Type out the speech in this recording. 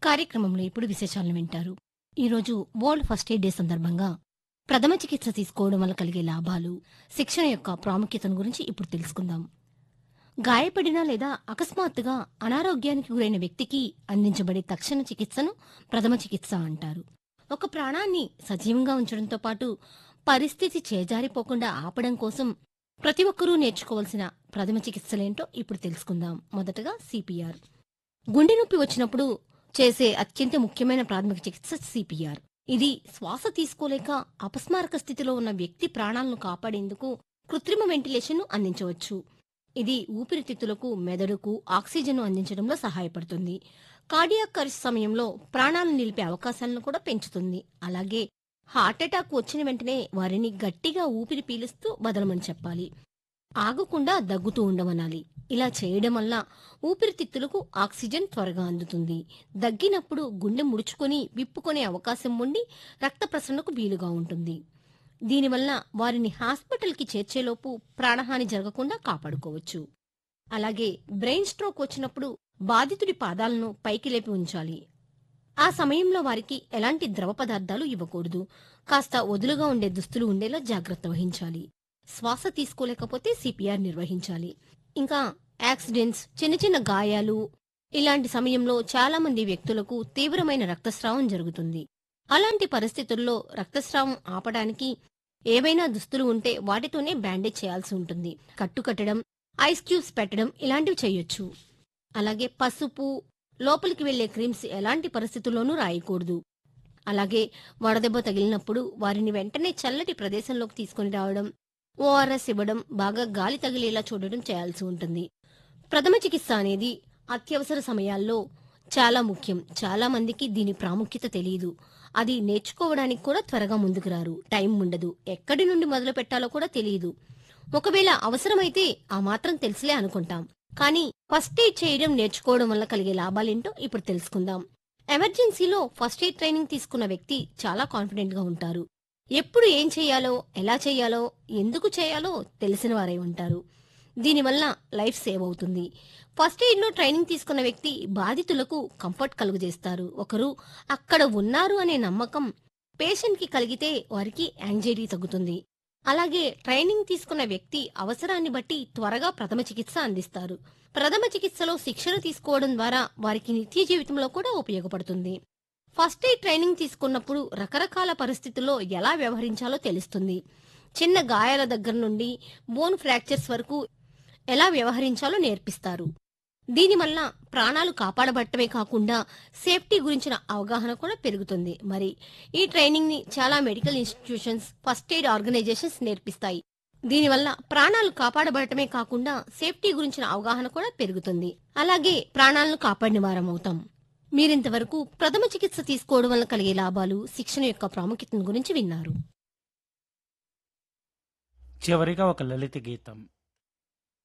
కార్యక్రమంలో ఇప్పుడు విశేషాలను వింటారు ఈరోజు వరల్డ్ ఫస్ట్ ఎయిడ్ డే సందర్భంగా ప్రథమ చికిత్స తీసుకోవడం వల్ల కలిగే లాభాలు శిక్షణ యొక్క ప్రాముఖ్యతను గురించి ఇప్పుడు తెలుసుకుందాం గాయపడిన లేదా అకస్మాత్తుగా అనారోగ్యానికి గురైన వ్యక్తికి అందించబడే తక్షణ చికిత్సను ప్రథమ చికిత్స అంటారు ఒక ప్రాణాన్ని సజీవంగా ఉంచడంతో పాటు పరిస్థితి చేజారిపోకుండా ఆపడం కోసం ప్రతి ఒక్కరూ నేర్చుకోవాల్సిన ప్రథమ చికిత్సలేంటో ఇప్పుడు తెలుసుకుందాం మొదటగా సిపిఆర్ గుండె నొప్పి వచ్చినప్పుడు చేసే అత్యంత ముఖ్యమైన ప్రాథమిక చికిత్స సిపిఆర్ ఇది శ్వాస తీసుకోలేక అపస్మారక స్థితిలో ఉన్న వ్యక్తి ప్రాణాలను కాపాడేందుకు కృత్రిమ వెంటిలేషన్ను అందించవచ్చు ఇది ఊపిరితిత్తులకు మెదడుకు ఆక్సిజన్ అందించడంలో సహాయపడుతుంది కార్డియాక్ అరెస్ట్ సమయంలో ప్రాణాలను నిలిపే అవకాశాలను కూడా పెంచుతుంది అలాగే హార్ట్ అటాక్ వచ్చిన వెంటనే వారిని గట్టిగా ఊపిరి పీలుస్తూ వదలమని చెప్పాలి ఆగకుండా దగ్గుతూ ఉండమనాలి ఇలా చేయడం వల్ల ఊపిరితిత్తులకు ఆక్సిజన్ త్వరగా అందుతుంది దగ్గినప్పుడు గుండె ముడుచుకొని విప్పుకొనే అవకాశం ఉండి రక్త ప్రసరణకు వీలుగా ఉంటుంది దీనివల్ల వారిని హాస్పిటల్కి చేర్చేలోపు ప్రాణహాని జరగకుండా కాపాడుకోవచ్చు అలాగే బ్రెయిన్ స్ట్రోక్ వచ్చినప్పుడు బాధితుడి పాదాలను పైకి లేపి ఉంచాలి ఆ సమయంలో వారికి ఎలాంటి ద్రవ పదార్థాలు ఇవ్వకూడదు కాస్త వదులుగా ఉండే దుస్తులు ఉండేలా జాగ్రత్త వహించాలి శ్వాస తీసుకోలేకపోతే సిపిఆర్ నిర్వహించాలి ఇంకా యాక్సిడెంట్స్ చిన్న చిన్న గాయాలు ఇలాంటి సమయంలో చాలా మంది వ్యక్తులకు తీవ్రమైన రక్తస్రావం జరుగుతుంది అలాంటి పరిస్థితుల్లో రక్తస్రావం ఆపడానికి ఏవైనా దుస్తులు ఉంటే వాటితోనే బ్యాండేజ్ చేయాల్సి ఉంటుంది కట్టుకట్టడం ఐస్ క్యూబ్స్ పెట్టడం ఇలాంటివి చేయొచ్చు అలాగే పసుపు లోపలికి వెళ్లే క్రీమ్స్ ఎలాంటి పరిస్థితుల్లోనూ రాయకూడదు అలాగే వడదెబ్బ తగిలినప్పుడు వారిని వెంటనే చల్లటి ప్రదేశంలోకి తీసుకొని రావడం ఓఆర్ఎస్ ఇవ్వడం బాగా గాలి తగిలేలా చూడడం చేయాల్సి ఉంటుంది ప్రథమ చికిత్స అనేది అత్యవసర సమయాల్లో చాలా ముఖ్యం చాలా మందికి దీని ప్రాముఖ్యత తెలియదు అది నేర్చుకోవడానికి కూడా త్వరగా ముందుకు రారు టైం ఉండదు ఎక్కడి నుండి మొదలు పెట్టాలో కూడా తెలియదు ఒకవేళ అవసరమైతే ఆ మాత్రం తెలుసులే అనుకుంటాం కానీ ఫస్ట్ ఎయిడ్ చేయడం నేర్చుకోవడం వల్ల కలిగే లాభాలేంటో ఇప్పుడు తెలుసుకుందాం ఎమర్జెన్సీలో ఫస్ట్ ఎయిడ్ ట్రైనింగ్ తీసుకున్న వ్యక్తి చాలా కాన్ఫిడెంట్ గా ఉంటారు ఎప్పుడు ఏం చేయాలో ఎలా చేయాలో ఎందుకు చేయాలో తెలిసిన వారై ఉంటారు దీనివల్ల లైఫ్ సేవ్ అవుతుంది ఫస్ట్ ఎయిడ్ లో ట్రైనింగ్ తీసుకున్న వ్యక్తి బాధితులకు కంఫర్ట్ కలుగజేస్తారు ఒకరు అక్కడ ఉన్నారు అనే నమ్మకం పేషెంట్ కి కలిగితే వారికి యాంగ్జైటీ తగ్గుతుంది అలాగే ట్రైనింగ్ తీసుకున్న వ్యక్తి అవసరాన్ని బట్టి త్వరగా ప్రథమ చికిత్స అందిస్తారు ప్రథమ చికిత్సలో శిక్షణ తీసుకోవడం ద్వారా వారికి నిత్య జీవితంలో కూడా ఉపయోగపడుతుంది ఫస్ట్ ఎయిడ్ ట్రైనింగ్ తీసుకున్నప్పుడు రకరకాల పరిస్థితుల్లో ఎలా వ్యవహరించాలో తెలుస్తుంది చిన్న గాయాల దగ్గర నుండి బోన్ ఫ్రాక్చర్స్ వరకు ఎలా వ్యవహరించాలో నేర్పిస్తారు దీనివల్ల ప్రాణాలు కాపాడబట్టమే కాకుండా సేఫ్టీ గురించిన అవగాహన కూడా పెరుగుతుంది మరి ఈ ట్రైనింగ్ ని చాలా medical institutions first aid organisations నేర్పిస్తాయి దీనివల్ల ప్రాణాలు కాపాడబడటమే కాకుండా సేఫ్టీ గురించిన అవగాహన కూడా పెరుగుతుంది అలాగే ప్రాణాలను కాపాడిన వారం అవుతాం మీరింతవరకు ప్రథమ చికిత్స తీసుకోవడం వల్ల కలిగే లాభాలు శిక్షణ యొక్క ప్రాముఖ్యతను గురించి విన్నారు చివరిగా ఒక లలిత గీతం